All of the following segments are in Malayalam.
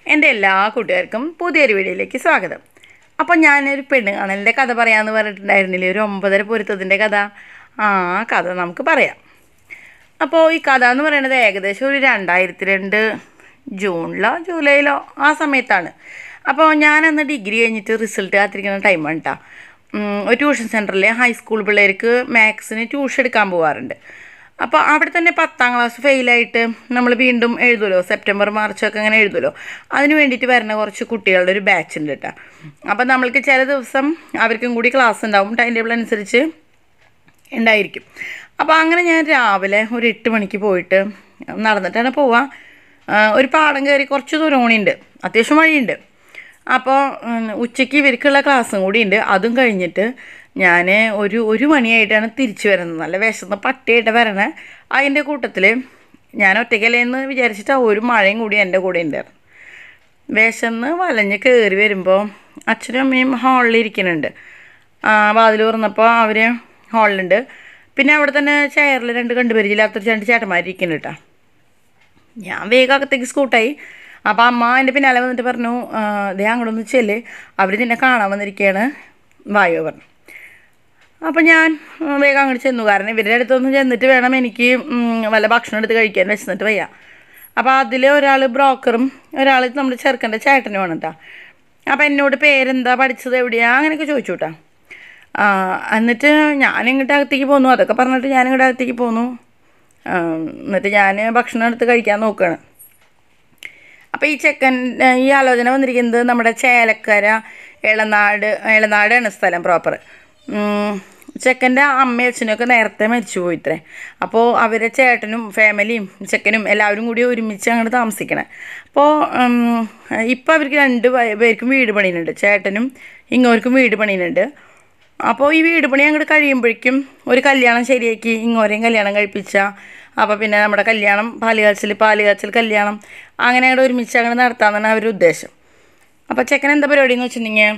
എൻ്റെ എല്ലാ കൂട്ടുകാർക്കും പുതിയൊരു വീഡിയോയിലേക്ക് സ്വാഗതം അപ്പോൾ ഞാനൊരു പെണ്ണ് കാണലിൻ്റെ കഥ പറയാമെന്ന് പറഞ്ഞിട്ടുണ്ടായിരുന്നില്ലേ ഒരു ഒമ്പതര പൊരുത്തത്തിൻ്റെ കഥ ആ കഥ നമുക്ക് പറയാം അപ്പോൾ ഈ കഥ എന്ന് പറയുന്നത് ഏകദേശം ഒരു രണ്ടായിരത്തി രണ്ട് ജൂണിലോ ജൂലൈയിലോ ആ സമയത്താണ് അപ്പോൾ ഞാനന്ന് ഡിഗ്രി കഴിഞ്ഞിട്ട് റിസൾട്ട് കാത്തിരിക്കുന്ന ടൈമാണ് കേട്ടോ ഒരു ട്യൂഷൻ സെൻറ്ററിൽ ഹൈസ്കൂൾ പിള്ളേർക്ക് മാത്സിന് ട്യൂഷൻ എടുക്കാൻ പോകാറുണ്ട് അപ്പോൾ അവിടെ തന്നെ പത്താം ക്ലാസ് ഫെയിലായിട്ട് നമ്മൾ വീണ്ടും എഴുതുമല്ലോ സെപ്റ്റംബർ മാർച്ചൊക്കെ അങ്ങനെ എഴുതുമല്ലോ അതിന് വേണ്ടിയിട്ട് വരുന്ന കുറച്ച് കുട്ടികളുടെ ഒരു ബാച്ച് ഉണ്ട് കേട്ടോ അപ്പോൾ നമ്മൾക്ക് ചില ദിവസം അവർക്കും കൂടി ക്ലാസ് ഉണ്ടാവും ടൈം ടേബിൾ അനുസരിച്ച് ഉണ്ടായിരിക്കും അപ്പോൾ അങ്ങനെ ഞാൻ രാവിലെ ഒരു എട്ട് മണിക്ക് പോയിട്ട് നടന്നിട്ടാണ് പോവുക ഒരു പാടം കയറി കുറച്ച് ദൂരം കൂടിയുണ്ട് അത്യാവശ്യം വഴിയുണ്ട് അപ്പോൾ ഉം, ഉച്ചയ്ക്ക് ഇവർക്കുള്ള ക്ലാസ്സും കൂടി ഉണ്ട് അതും കഴിഞ്ഞിട്ട് ഞാൻ ഒരു ഒരു മണിയായിട്ടാണ് തിരിച്ചു വരുന്നത് നല്ല വിശന്ന് പട്ടിയായിട്ട് വരണേ അതിൻ്റെ കൂട്ടത്തിൽ ഞാൻ ഒറ്റയ്ക്കല്ലേ എന്ന് വിചാരിച്ചിട്ട് ഒരു മഴയും കൂടി എൻ്റെ കൂടെ ഉണ്ടായിരുന്നു വിശന്ന് വലഞ്ഞ് കയറി വരുമ്പോൾ അച്ഛനും അമ്മയും ഹാളിൽ ഇരിക്കുന്നുണ്ട് വാതിൽ തുറന്നപ്പോൾ അവർ ഹാളിലുണ്ട് പിന്നെ അവിടെ തന്നെ ചെയറിൽ രണ്ട് കണ്ടുപരിചില്ലാത്ത രണ്ട് ചേട്ടന്മാർ ഇരിക്കുന്നുണ്ട് കേട്ടോ ഞാൻ വേഗം അകത്തേക്ക് സ്കൂട്ടായി അപ്പോൾ അമ്മ എൻ്റെ പിന്നാലെ വന്നിട്ട് പറഞ്ഞു "ആ, ദേ അങ്ങോട്ട് ഒന്ന് ചെല്ല് അവർ നിന്നെ കാണാൻ വന്നിരിക്കുകയാണ് വായോ പറഞ്ഞു അപ്പോൾ ഞാൻ ഉം, വേഗം അങ്ങോട്ട് ചെന്നു കാരണം ഇവരുടെ അടുത്തൊന്ന് ചെന്നിട്ട് വേണം എനിക്ക് ഉം, വല്ല ഭക്ഷണം എടുത്ത് കഴിക്കാൻ വിശന്നിട്ട് വയ്യ അപ്പോൾ അതിൽ ഒരാൾ ബ്രോക്കറും ഒരാൾ നമ്മുടെ ചെറുക്കൻ്റെ ചേട്ടനുമാണ് കേട്ടോ അപ്പോൾ എന്നോട് പേരെന്താ പഠിച്ചത് എവിടെയാ അങ്ങനെയൊക്കെ ചോദിച്ചു കേട്ടോ ആ, എന്നിട്ട് ഞാൻ ഇങ്ങോട്ട് അകത്തേക്ക് പോന്നു അതൊക്കെ പറഞ്ഞിട്ട് ഞാൻ ഇങ്ങോട്ട് അകത്തേക്ക് പോന്നു ആ, എന്നിട്ട് ഞാൻ ഭക്ഷണം എടുത്ത് കഴിക്കാൻ നോക്കുകയാണ് അപ്പോൾ ഈ ചെക്കൻ ഏ, ഈ ആലോചന വന്നിരിക്കുന്നത് നമ്മുടെ ചേലക്കര എളനാട് എളനാടാണ് സ്ഥലം പ്രോപ്പർ ചെക്കൻ്റെ അമ്മയും അച്ഛനൊക്കെ നേരത്തെ മരിച്ചു പോയിത്രേ അപ്പോൾ അവരെ ചേട്ടനും ഫാമിലിയും ചെക്കനും എല്ലാവരും കൂടി ഒരുമിച്ച് അങ്ങോട്ട് താമസിക്കണേ അപ്പോൾ ഇപ്പോൾ അവർക്ക് രണ്ട് പേ- പേർക്കും വീട് പണിയുന്നുണ്ട് ചേട്ടനും ഇങ്ങോർക്കും വീട് പണിയുന്നുണ്ട് അപ്പോൾ ഈ വീട് പണി അങ്ങോട്ട് കഴിയുമ്പോഴേക്കും ഒരു കല്യാണം ശരിയാക്കി ഇങ്ങോരെയും കല്യാണം കഴിപ്പിച്ച അപ്പോൾ പിന്നെ നമ്മുടെ കല്യാണം പാലുകാച്ചൽ പാലുകാച്ചൽ കല്യാണം അങ്ങനെ അങ്ങോട്ട് ഒരുമിച്ച് അങ്ങോട്ട് നടത്താമെന്നാണ് അവരുടെ ഉദ്ദേശം അപ്പോൾ ചെക്കൻ എന്താ പരിപാടി എന്ന് വെച്ചിട്ടുണ്ടെങ്കിൽ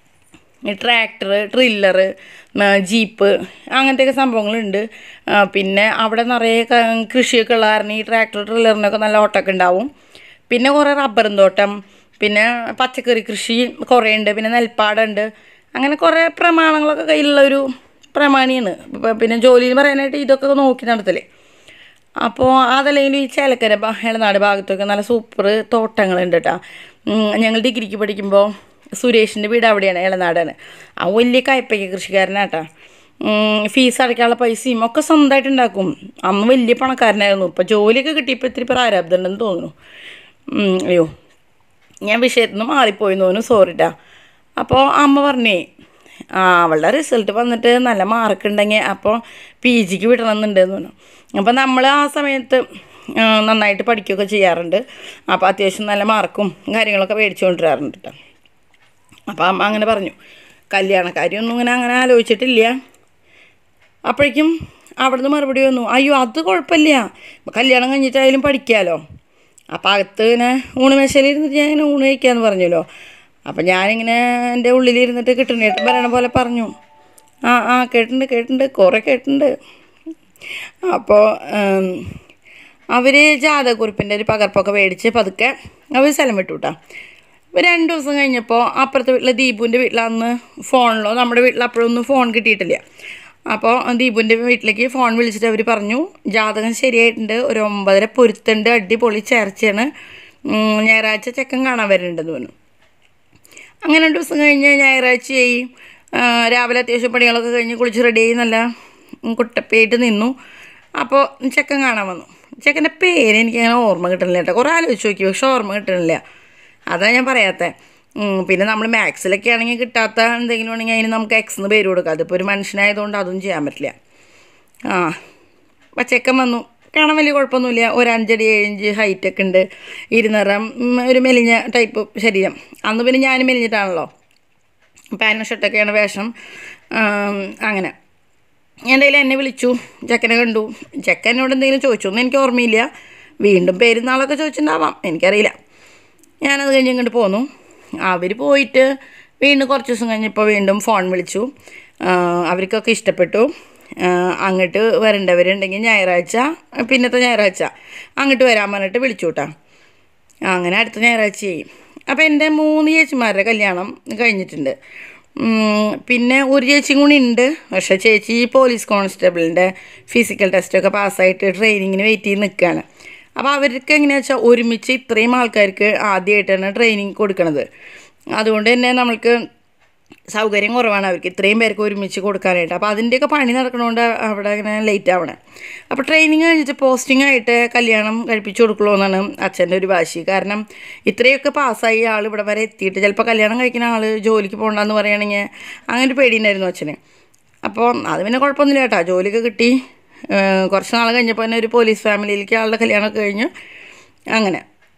ഈ ട്രാക്ടർ ട്രില്ലർ ജീപ്പ് അങ്ങനത്തെയൊക്കെ സംഭവങ്ങളുണ്ട് ആ, പിന്നെ അവിടെ നിറയെ ക- കൃഷിയൊക്കെ ഉള്ള കാരണം ഈ ട്രാക്ടർ ട്രില്ലറിനൊക്കെ നല്ല ഓട്ടമൊക്കെ ഉണ്ടാവും പിന്നെ കുറേ റബ്ബറും തോട്ടം പിന്നെ പച്ചക്കറി കൃഷി കുറേ ഉണ്ട് പിന്നെ നെൽപ്പാടുണ്ട് അങ്ങനെ കുറേ പ്രമാണങ്ങളൊക്കെ കയ്യിലുള്ള ഒരു പ്രമാണിയാണ് ഇപ്പം പിന്നെ ജോലിയിൽ പറയാനായിട്ട് ഇതൊക്കെ നോക്കി നടത്തല് അപ്പോൾ അതല്ലെങ്കിൽ ഈ ചേലക്കര ഭാ- ഇളനാട് ഭാഗത്തൊക്കെ നല്ല സൂപ്പർ തോട്ടങ്ങളുണ്ട് കേട്ടോ ഞങ്ങൾ ഡിഗ്രിക്ക് പഠിക്കുമ്പോൾ സുരേഷിൻ്റെ വീട് അവിടെയാണ് ഇളനാടാണ് ആ വലിയ കയ്പയ്ക്ക കൃഷിക്കാരനാട്ടാ ഫീസ് അടയ്ക്കാനുള്ള പൈസയും ഒക്കെ സ്വന്തമായിട്ട് ഉണ്ടാക്കും അന്ന് വലിയ പണക്കാരനായിരുന്നു ഇപ്പോൾ ജോലിയൊക്കെ കിട്ടിയപ്പോൾ ഇത്തിരി പ്രാരാബ്ദം ഉണ്ടെന്ന് തോന്നുന്നു ഉം, അയ്യോ ഞാൻ വിഷയത്തിൽ നിന്ന് മാറിപ്പോയി തോന്നുന്നു സോറിട്ടാ അപ്പോൾ അമ്മ പറഞ്ഞേ ആ അവളുടെ റിസൾട്ട് വന്നിട്ട് നല്ല മാർക്ക് ഉണ്ടെങ്കിൽ അപ്പോൾ പി ജിക്ക് വിടണമെന്നുണ്ടെന്ന് പറഞ്ഞു അപ്പോൾ നമ്മൾ ആ സമയത്ത് ആ, നന്നായിട്ട് പഠിക്കുകയൊക്കെ ചെയ്യാറുണ്ട് അപ്പോൾ അത്യാവശ്യം നല്ല മാർക്കും കാര്യങ്ങളൊക്കെ മേടിച്ചു കൊണ്ടുവരാറുണ്ട് കേട്ടോ അപ്പോൾ അമ്മ അങ്ങനെ പറഞ്ഞു കല്യാണക്കാരിയൊന്നും ഇങ്ങനെ അങ്ങനെ ആലോചിച്ചിട്ടില്ല അപ്പോഴേക്കും അവിടുന്ന് മറുപടി വന്നു അയ്യോ അത് കുഴപ്പമില്ല ഇപ്പം കല്യാണം കഴിഞ്ഞിട്ടായാലും പഠിക്കാമല്ലോ അപ്പം അകത്ത് ഇങ്ങനെ ഊണ് മേശയിലിരുന്നിട്ട് ഞാൻ ഇങ്ങനെ ഊണ് കഴിക്കാമെന്ന് പറഞ്ഞല്ലോ അപ്പം ഞാനിങ്ങനെ എൻ്റെ ഉള്ളിലിരുന്നിട്ട് കിട്ടണേട്ട് പറയണ പോലെ പറഞ്ഞു ആ ആ കേട്ടിട്ടുണ്ട് കേട്ടിട്ടുണ്ട് കുറേ കേട്ടിട്ടുണ്ട് അപ്പോൾ അവർ ജാതകുറിപ്പിൻ്റെ ഒരു പകർപ്പൊക്കെ മേടിച്ച് പതുക്കെ അവർ സ്ഥലം വിട്ടു കേട്ടോ അപ്പോൾ രണ്ട് ദിവസം കഴിഞ്ഞപ്പോൾ അപ്പുറത്തെ വീട്ടിലെ ദീപുവിൻ്റെ വീട്ടിലന്ന് ഫോണിലോ നമ്മുടെ വീട്ടിൽ അപ്പോഴൊന്നും ഫോൺ കിട്ടിയിട്ടില്ല അപ്പോൾ ദീപുവിൻ്റെ വീട്ടിലേക്ക് ഫോൺ വിളിച്ചിട്ട് അവർ പറഞ്ഞു ജാതകം ശരിയായിട്ടുണ്ട് ഒരു ഒമ്പതര പൊരുത്തുണ്ട് അടിപൊളി ചേർച്ചയാണ് ഉം, ഞായറാഴ്ച ചെക്കൻ കാണാൻ വരുന്നുണ്ടെന്ന് പറഞ്ഞു അങ്ങനെ രണ്ട് ദിവസം കഴിഞ്ഞ് ഞായറാഴ്ചയായി ആ, രാവിലെ അത്യാവശ്യം പണികളൊക്കെ കഴിഞ്ഞ് കുളിച്ച് റെഡിയായി നല്ല കുട്ടപ്പയായിട്ട് നിന്നു അപ്പോൾ ചെക്കൻ കാണാൻ വന്നു ചെക്കൻ്റെ പേര് എനിക്കങ്ങനെ ഓർമ്മ കിട്ടണില്ല കേട്ടോ കുറേ ആലോചിച്ച് നോക്കി പക്ഷെ ഓർമ്മ കിട്ടണില്ല അതാ ഞാൻ പറയാത്തത് ഉം, പിന്നെ നമ്മൾ മാത്സിലൊക്കെ ആണെങ്കിൽ കിട്ടാത്ത എന്തെങ്കിലും ആണെങ്കിൽ അതിന് നമുക്ക് എക്സ് എന്ന് പേര് കൊടുക്കാം അതിപ്പോൾ ഒരു മനുഷ്യനായതുകൊണ്ട് അതും ചെയ്യാൻ പറ്റില്ല ആ അപ്പം ചെക്കൻ വന്നു കാണാൻ വലിയ കുഴപ്പമൊന്നുമില്ല ഒരു അഞ്ചടി ഏഴിഞ്ച് ഹൈറ്റൊക്കെ ഉണ്ട് ഇരുനിറം ഉം, ഒരു മെലിഞ്ഞ ടൈപ്പ് ശരീരം അന്ന് പിന്നെ ഞാൻ മെലിഞ്ഞിട്ടാണല്ലോ പാനും ഷർട്ടൊക്കെയാണ് വേഷം ആം, അങ്ങനെ എന്തായാലും എന്നെ വിളിച്ചു ചെക്കനെ കണ്ടു ചെക്കൻ എന്നോട് എന്തെങ്കിലും ചോദിച്ചു ഒന്നും എനിക്ക് ഓർമ്മയില്ല വീണ്ടും പെരുന്നാളൊക്കെ ചോദിച്ചിട്ടുണ്ടാവാം എനിക്കറിയില്ല ഞാനത് കഴിഞ്ഞ് ഇങ്ങോട്ട് പോന്നു അവർ പോയിട്ട് വീണ്ടും കുറച്ച് ദിവസം കഴിഞ്ഞപ്പോൾ വീണ്ടും ഫോൺ വിളിച്ചു ആ, അവർക്കൊക്കെ ഇഷ്ടപ്പെട്ടു ആ, അങ്ങോട്ട് വരേണ്ടവരുണ്ടെങ്കിൽ ഞായറാഴ്ച പിന്നത്തെ ഞായറാഴ്ച അങ്ങോട്ട് വരാൻ പറഞ്ഞിട്ട് വിളിച്ചു കേട്ടോ അങ്ങനെ അടുത്ത ഞായറാഴ്ചയായി അപ്പോൾ എൻ്റെ മൂന്ന് ചേച്ചിമാരുടെ കല്യാണം കഴിഞ്ഞിട്ടുണ്ട് ഉം, പിന്നെ ഒരു ചേച്ചിയും കൂടി ഉണ്ട് പക്ഷേ ചേച്ചി പോലീസ് കോൺസ്റ്റബിളിൻ്റെ ഫിസിക്കൽ ടെസ്റ്റൊക്കെ പാസ്സായിട്ട് ട്രെയിനിങ്ങിന് വെയിറ്റ് ചെയ്ത് നിൽക്കുകയാണ് അപ്പോൾ അവർക്ക് എങ്ങനെയാണെന്ന് വെച്ചാൽ ഒരുമിച്ച് ഇത്രയും ആൾക്കാർക്ക് ആദ്യമായിട്ടാണ് ട്രെയിനിങ് കൊടുക്കണത് അതുകൊണ്ട് തന്നെ നമ്മൾക്ക് സൗകര്യം കുറവാണ് അവർക്ക് ഇത്രയും പേർക്ക് ഒരുമിച്ച് കൊടുക്കാനായിട്ട് അപ്പോൾ അതിൻ്റെയൊക്കെ പണി നടക്കണോണ്ട് അവിടെ ഇങ്ങനെ ലേറ്റ് ആവണേ അപ്പോൾ ട്രെയിനിങ് കഴിഞ്ഞിട്ട് പോസ്റ്റിംഗ് ആയിട്ട് കല്യാണം കഴിപ്പിച്ചു കൊടുക്കുള്ളൂ എന്നാണ് അച്ഛൻ്റെ ഒരു വാശി കാരണം ഇത്രയൊക്കെ പാസ്സായി ആൾ ഇവിടെ വരെ എത്തിയിട്ട് ചിലപ്പോൾ കല്യാണം കഴിക്കുന്ന ആൾ ജോലിക്ക് പോകണ്ടെന്ന് പറയുകയാണെങ്കിൽ അങ്ങനെ ഒരു പേടിയുണ്ടായിരുന്നു അച്ഛന് അപ്പോൾ അത് പിന്നെ കുഴപ്പമൊന്നുമില്ല കേട്ടോ ജോലിയൊക്കെ കിട്ടി ഏഹ് കുറച്ച് നാൾ കഴിഞ്ഞപ്പോൾ തന്നെ ഒരു പോലീസ് ഫാമിലിയിലേക്ക് ആളുടെ കല്യാണമൊക്കെ കഴിഞ്ഞു അങ്ങനെ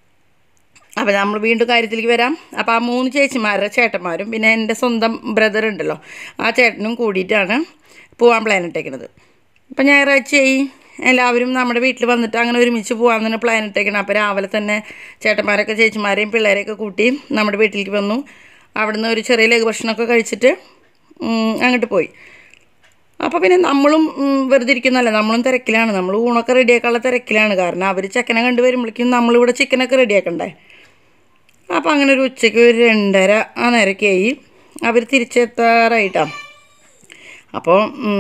അപ്പോൾ നമ്മൾ വീണ്ടും കാര്യത്തിലേക്ക് വരാം അപ്പോൾ ആ മൂന്ന് ചേച്ചിമാരുടെ ചേട്ടന്മാരും പിന്നെ എൻ്റെ സ്വന്തം ബ്രദർ ഉണ്ടല്ലോ ആ ചേട്ടനും കൂടിയിട്ടാണ് പോകാൻ പ്ലാൻ ഇട്ടേക്കുന്നത് അപ്പം ഞായറാഴ്ചയായി എല്ലാവരും നമ്മുടെ വീട്ടിൽ വന്നിട്ട് അങ്ങനെ ഒരുമിച്ച് പോകാൻ തന്നെ പ്ലാൻ ഇട്ടേക്കണം അപ്പോൾ രാവിലെ തന്നെ ചേട്ടന്മാരൊക്കെ ചേച്ചിമാരെയും പിള്ളേരെയൊക്കെ കൂട്ടി നമ്മുടെ വീട്ടിലേക്ക് വന്നു അവിടുന്ന് ഒരു ചെറിയ ലഘുഭക്ഷണമൊക്കെ കഴിച്ചിട്ട് ഉം, അങ്ങോട്ട് പോയി അപ്പോൾ പിന്നെ നമ്മളും ഉം, വെറുതെ ഇരിക്കുന്നല്ല നമ്മളും തിരക്കിലാണ് നമ്മൾ ഊണൊക്കെ റെഡിയാക്കാനുള്ള തിരക്കിലാണ് കാരണം അവർ ചിക്കനെ കണ്ടു വരുമ്പോഴേക്കും നമ്മളിവിടെ ചിക്കനൊക്കെ റെഡിയാക്കണ്ടേ അപ്പോൾ അങ്ങനെ ഒരു ഉച്ചയ്ക്ക് ഒരു രണ്ടര ആ നേരമൊക്കെ ആയി അവർ തിരിച്ചെത്താറായിട്ടാണ് അപ്പോൾ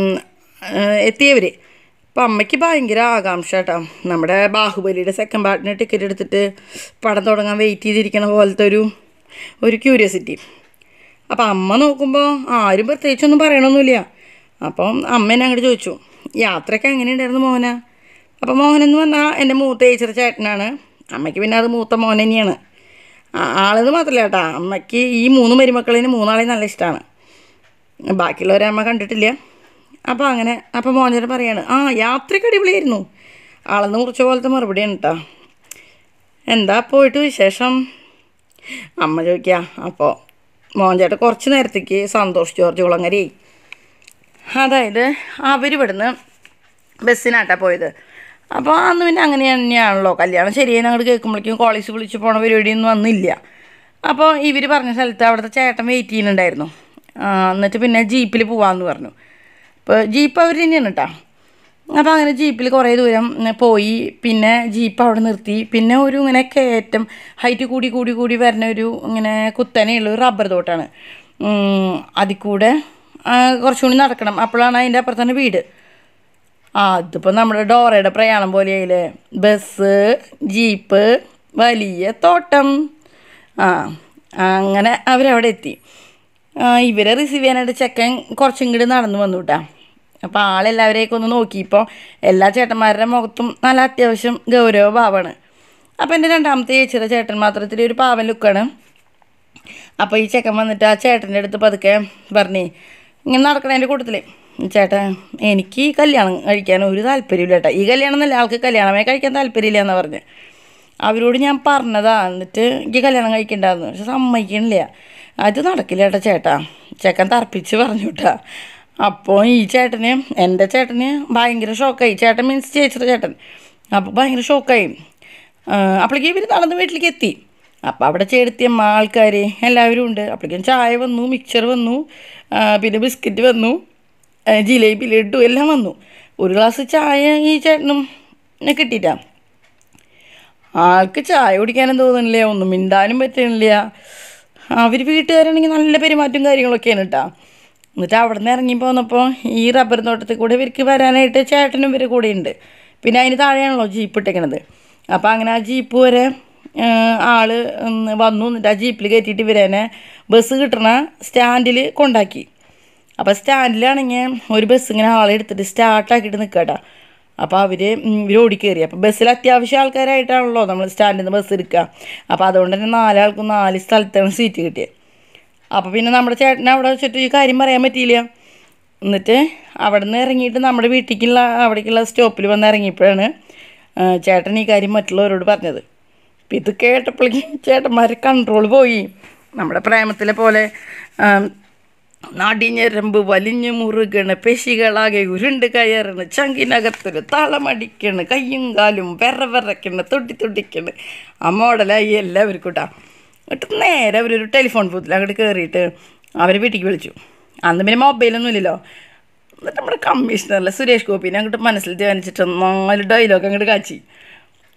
എത്തിയവർ അപ്പോൾ അമ്മയ്ക്ക് ഭയങ്കര ആകാംക്ഷ കേട്ടോ നമ്മുടെ ബാഹുബലിയുടെ സെക്കൻഡ് പാർട്ടിന് ടിക്കറ്റ് എടുത്തിട്ട് പടം തുടങ്ങാൻ വെയിറ്റ് ചെയ്തിരിക്കണ പോലത്തെ ഒരു ഒരു ക്യൂരിയോസിറ്റി അപ്പോൾ അമ്മ നോക്കുമ്പോൾ ആരും പ്രത്യേകിച്ചൊന്നും പറയണമൊന്നുമില്ല അപ്പം അമ്മ എന്നെ അങ്ങോട്ട് ചോദിച്ചു യാത്രയൊക്കെ എങ്ങനെയുണ്ടായിരുന്നു മോന അപ്പോൾ മോഹനെന്ന് പറഞ്ഞാൽ എൻ്റെ മൂത്ത ചേച്ചിയുടെ ചേട്ടനാണ് അമ്മയ്ക്ക് പിന്നെ അത് മൂത്ത മോൻ തന്നെയാണ് ആ- ആളെന്ന് മാത്രമല്ല കേട്ടോ അമ്മയ്ക്ക് ഈ മൂന്ന് മരുമക്കളിന് മൂന്നാളെയും നല്ല ഇഷ്ടമാണ് ബാക്കിയുള്ളവരെ അമ്മ കണ്ടിട്ടില്ല അപ്പോൾ അങ്ങനെ അപ്പോൾ മോഹൻചേട്ടൻ പറയാണ് ആ യാത്രയ്ക്ക് അടിപൊളിയായിരുന്നു ആളെന്ന് കുറിച്ച പോലത്തെ മറുപടിയാണ് കേട്ടോ എന്താ പോയിട്ട് വിശേഷം അമ്മ ചോദിക്കുക അപ്പോൾ മോഹൻചേട്ടൻ കുറച്ച് നേരത്തേക്ക് സന്തോഷ് ജോർജ് കുളങ്ങരയായി അതായത് അവരിവിടുന്ന് ബസ്സിനാട്ടാ പോയത് അപ്പോൾ അന്ന് പിന്നെ അങ്ങനെ തന്നെയാണല്ലോ കല്യാണം ശരിയായി അങ്ങോട്ട് കേൾക്കുമ്പോഴേക്കും കോളേജ് വിളിച്ച് പോണ പരിപാടിയൊന്നും വന്നില്ല അപ്പോൾ ഇവർ പറഞ്ഞ സ്ഥലത്ത് അവിടുത്തെ ചേട്ടൻ വെയിറ്റ് ചെയ്യുന്നുണ്ടായിരുന്നു ആ, എന്നിട്ട് പിന്നെ ജീപ്പിൽ പോവാമെന്ന് പറഞ്ഞു അപ്പോൾ ജീപ്പ് അവർ തന്നെയാണ് കേട്ടോ അപ്പോൾ അങ്ങനെ ജീപ്പിൽ കുറേ ദൂരം ഉം, പോയി പിന്നെ ജീപ്പ് അവിടെ നിർത്തി പിന്നെ ഒരു ഇങ്ങനെ കയറ്റം ഹൈറ്റ് കൂടി കൂടി കൂടി വരുന്ന ഒരു ഇങ്ങനെ കുത്തനെയുള്ള ഒരു റബ്ബർ തോട്ടാണ് ഉം, അതിൽ കൂടെ ആ, കുറച്ചുകൂടി നടക്കണം അപ്പോഴാണ് അതിൻ്റെ അപ്പുറത്താണ് വീട് ആ അതിപ്പോൾ നമ്മുടെ ഡോറയുടെ പ്രയാണം പോലെയായില്ലേ ബസ് ജീപ്പ് വലിയ തോട്ടം ആ അങ്ങനെ അവരവിടെ എത്തി ആ, ഇവരെ റിസീവ് ചെയ്യാനായിട്ട് ചെക്കൻ കുറച്ചും കൂടി നടന്നു വന്നു കേട്ടാ അപ്പോൾ ആളെല്ലാവരെയൊക്കെ ഒന്ന് നോക്കിയപ്പോൾ എല്ലാ ചേട്ടന്മാരുടെ മുഖത്തും നല്ല അത്യാവശ്യം ഗൗരവ ഭാവമാണ് അപ്പോൾ എൻ്റെ രണ്ടാമത്തെ ചേച്ചിയുടെ ചേട്ടൻ മാത്രത്തിൽ ഒരു പാവൻ ലുക്കാണ് അപ്പോൾ ഈ ചെക്കൻ വന്നിട്ട് ആ ചേട്ടൻ്റെ അടുത്ത് പതുക്കെ പറഞ്ഞേ ഇങ്ങനെ നടക്കണതിൻ്റെ കൂട്ടത്തിൽ ചേട്ടാ എനിക്ക് ഈ കല്യാണം കഴിക്കാൻ ഒരു താല്പര്യമില്ല ചേട്ടാ ഈ കല്യാണം എന്നല്ല ആൾക്ക് കല്യാണമേ കഴിക്കാൻ താല്പര്യമില്ല എന്നാണ് പറഞ്ഞത് അവരോട് ഞാൻ പറഞ്ഞതാ എന്നിട്ട് എനിക്ക് കല്യാണം കഴിക്കണ്ടാന്ന് പക്ഷെ സമ്മതിക്കണില്ല അത് നടക്കില്ല ചേട്ടാ ചേട്ടാ ചേക്കൻ തർപ്പിച്ച് പറഞ്ഞു കേട്ടാ അപ്പോൾ ഈ ചേട്ടന് എൻ്റെ ചേട്ടന് ഭയങ്കര ഷോക്കായി ചേട്ടൻ മീൻസ് ചേച്ചിയുടെ ചേട്ടൻ അപ്പോൾ ഭയങ്കര ഷോക്കായി അപ്പോഴേക്കും ഇവർ നടന്ന് വീട്ടിലേക്ക് എത്തി അപ്പോൾ അവിടെ ചേർത്തിയമ്മ ആൾക്കാർ എല്ലാവരും ഉണ്ട് അപ്പോഴേക്കും ചായ വന്നു മിക്സർ വന്നു ആ, പിന്നെ ബിസ്ക്കറ്റ് വന്നു ആ, ജിലേബി ലഡു എല്ലാം വന്നു ഒരു ഗ്ലാസ് ചായ ഈ ചേട്ടനും കിട്ടിയിട്ടാ ആൾക്ക് ചായ കുടിക്കാനും തോന്നുന്നില്ല ഒന്നും മിണ്ടാനും പറ്റണില്ല അവർ വീട്ടുകാരാണെങ്കിൽ നല്ല പെരുമാറ്റം കാര്യങ്ങളൊക്കെയാണ് കേട്ടോ എന്നിട്ട് അവിടെ നിന്ന് ഇറങ്ങി പോന്നപ്പോൾ ഈ റബ്ബർ തോട്ടത്തിൽ കൂടെ ഇവർക്ക് വരാനായിട്ട് ചേട്ടനും ഇവർ കൂടെ ഉണ്ട് പിന്നെ അതിന് താഴെയാണല്ലോ ജീപ്പ് ഇട്ടേക്കണത് അപ്പോൾ അങ്ങനെ ആ ജീപ്പ് വരെ ആ, ആള് ഉം, വന്നു എന്നിട്ട് ആ ജീപ്പിൽ കയറ്റിയിട്ട് ഇവരെന്നെ ബസ് കിട്ടണ സ്റ്റാൻഡിൽ കൊണ്ടാക്കി അപ്പോൾ സ്റ്റാൻഡിലാണെങ്കിൽ ഒരു ബസ് ഇങ്ങനെ ആളെ എടുത്തിട്ട് സ്റ്റാർട്ടാക്കിയിട്ട് നിൽക്കട്ടാ അപ്പോൾ അവർ ഇവർ ഓടിക്കയറി അപ്പോൾ ബസ്സിൽ അത്യാവശ്യം ആൾക്കാരായിട്ടാണല്ലോ നമ്മൾ സ്റ്റാൻഡിൽ നിന്ന് ബസ് എടുക്കുക അപ്പോൾ അതുകൊണ്ട് തന്നെ നാലാൾക്കും നാല് സ്ഥലത്താണ് സീറ്റ് കിട്ടിയത് അപ്പോൾ പിന്നെ നമ്മുടെ ചേട്ടനെ അവിടെ വെച്ചിട്ട് ഈ കാര്യം പറയാൻ പറ്റിയില്ല എന്നിട്ട് അവിടെ നിന്ന് ഇറങ്ങിയിട്ട് നമ്മുടെ വീട്ടിലേക്കുള്ള അവിടേക്കുള്ള സ്റ്റോപ്പിൽ വന്ന് ഇറങ്ങിയപ്പോഴാണ് ആ, ചേട്ടൻ ഈ കാര്യം മറ്റുള്ളവരോട് പറഞ്ഞത് അപ്പം ഇത് കേട്ടപ്പോഴേക്കും ചേട്ടന്മാരെ കൺട്രോൾ പോയി നമ്മുടെ പ്രേമത്തിലെ പോലെ ആ, നടിഞ്ഞരമ്പ് വലിഞ്ഞു മുറുകണ് പെശികളാകെ ഉരുണ്ട് കയറണ് ചങ്കിനകത്തൊരു തളമടിക്കണ് കയ്യും കാലും വിറ വിറക്കണ് തൊട്ടി തൊട്ടിക്കണ് ആ മോഡലായി എല്ലാവർക്കും കേട്ടോ എന്നിട്ട് നേരെ അവരൊരു ടെലിഫോൺ ബൂത്തിൽ അങ്ങോട്ട് കയറിയിട്ട് അവർ വീട്ടിലേക്ക് വിളിച്ചു അന്ന് പിന്നെ മൊബൈലൊന്നും ഇല്ലല്ലോ എന്നിട്ട് നമ്മുടെ കമ്മീഷണറിലെ സുരേഷ് ഗോപിനെ അങ്ങോട്ട് മനസ്സിൽ ധ്യാനിച്ചിട്ട് നാല് ഡയലോഗ് അങ്ങോട്ട് കാച്ചി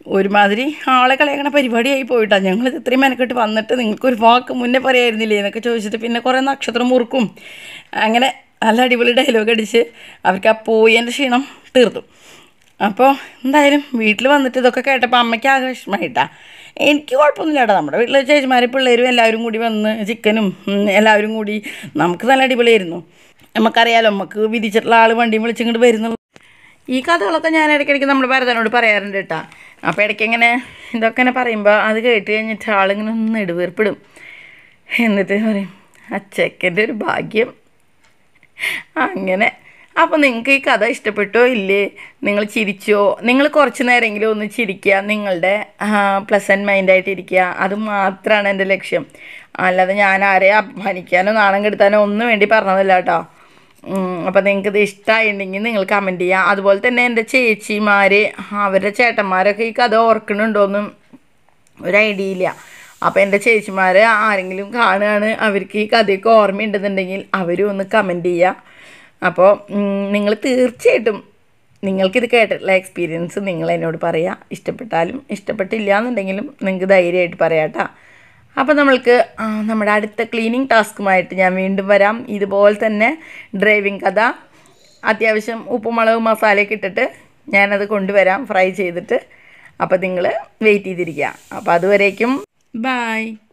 ഒരുമാതിരി ആളെ കളയണ പരിപാടിയായി പോയിട്ടാ ഞങ്ങൾ ഇത്രയും മെനക്കെട്ട് വന്നിട്ട് നിങ്ങൾക്കൊരു വാക്ക് മുന്നേ പറയായിരുന്നില്ലേ എന്നൊക്കെ ചോദിച്ചിട്ട് പിന്നെ കുറേ നക്ഷത്രം മുറുക്കും അങ്ങനെ നല്ല അടിപൊളി ഡയലോഗ് അടിച്ച് അവർക്ക് ആ പോയതിൻ്റെ ക്ഷീണം തീർത്തു അപ്പോൾ എന്തായാലും വീട്ടിൽ വന്നിട്ട് ഇതൊക്കെ കേട്ടപ്പോൾ അമ്മയ്ക്ക് ആകെ വിഷമമായിട്ടാ എനിക്ക് കുഴപ്പമൊന്നുമില്ല കേട്ടോ നമ്മുടെ വീട്ടിലെ ചേച്ചിമാരും പിള്ളേരും എല്ലാവരും കൂടി വന്ന് ചിക്കനും ഉം, എല്ലാവരും കൂടി നമുക്ക് നല്ല അടിപൊളിയായിരുന്നു നമുക്കറിയാലോ നമുക്ക് വിധിച്ചിട്ടുള്ള ആൾ വണ്ടിയും വിളിച്ചിങ്ങോട്ട് വരുന്നുള്ളൂ ഈ കഥകളൊക്കെ ഞാൻ ഇടയ്ക്കിടയ്ക്ക് നമ്മുടെ ഭരതനോട് പറയാറുണ്ട് കേട്ടോ അപ്പോൾ ഇടയ്ക്ക് ഇങ്ങനെ ഇതൊക്കെ ഇങ്ങനെ പറയുമ്പോൾ അത് കേട്ട് കഴിഞ്ഞിട്ട് ആളിങ്ങനെ ഒന്ന് നെടുവേർപ്പിടും എന്നിട്ട് പറയും ആ ചെക്കൻ്റെ ഒരു ഭാഗ്യം അങ്ങനെ അപ്പോൾ നിങ്ങൾക്ക് ഈ കഥ ഇഷ്ടപ്പെട്ടോ ഇല്ലേ നിങ്ങൾ ചിരിച്ചോ നിങ്ങൾ കുറച്ച് നേരമെങ്കിലും ഒന്ന് ചിരിക്കുക നിങ്ങളുടെ പ്ലസൻറ്റ് മൈൻഡായിട്ട് ഇരിക്കുക അത് മാത്രമാണ് എൻ്റെ ലക്ഷ്യം അല്ലാതെ ഞാൻ ആരെ അപമാനിക്കാനോ നാണം കെടുത്താനോ ഒന്നും വേണ്ടി പറഞ്ഞതല്ല കേട്ടോ അപ്പോൾ നിങ്ങൾക്ക് ഇത് ഇഷ്ടമായിട്ടുണ്ടെങ്കിൽ നിങ്ങൾ കമൻറ്റ് ചെയ്യുക അതുപോലെ തന്നെ എൻ്റെ ചേച്ചിമാർ അവരുടെ ചേട്ടന്മാരൊക്കെ ഈ കഥ ഓർക്കണുണ്ടോയെന്നും ഒരു ഐഡിയ ഇല്ല അപ്പോൾ എൻ്റെ ചേച്ചിമാർ ആരെങ്കിലും കാണുകയാണ് അവർക്ക് ഈ കഥയൊക്കെ ഓർമ്മയുണ്ടെന്നുണ്ടെങ്കിൽ അവരും ഒന്ന് കമൻറ്റ് ചെയ്യുക അപ്പോൾ നിങ്ങൾ തീർച്ചയായിട്ടും നിങ്ങൾക്കിത് കേട്ടിട്ടുള്ള എക്സ്പീരിയൻസ് നിങ്ങൾ എന്നോട് പറയുക ഇഷ്ടപ്പെട്ടാലും ഇഷ്ടപ്പെട്ടില്ല എന്നുണ്ടെങ്കിലും നിങ്ങൾക്ക് ധൈര്യമായിട്ട് പറയാം കേട്ടോ അപ്പോൾ നമ്മൾക്ക് ആ, നമ്മുടെ അടുത്ത ക്ലീനിങ് ടാസ്കുമായിട്ട് ഞാൻ വീണ്ടും വരാം ഇതുപോലെ തന്നെ ഡ്രൈവിംഗ് കഥ അത്യാവശ്യം ഉപ്പുമുളക് മസാലയൊക്കെ ഇട്ടിട്ട് ഞാനത് കൊണ്ടുവരാം ഫ്രൈ ചെയ്തിട്ട് അപ്പോൾ നിങ്ങൾ വെയിറ്റ് ചെയ്തിരിക്കുക അപ്പോൾ അതുവരേക്കും ബായ്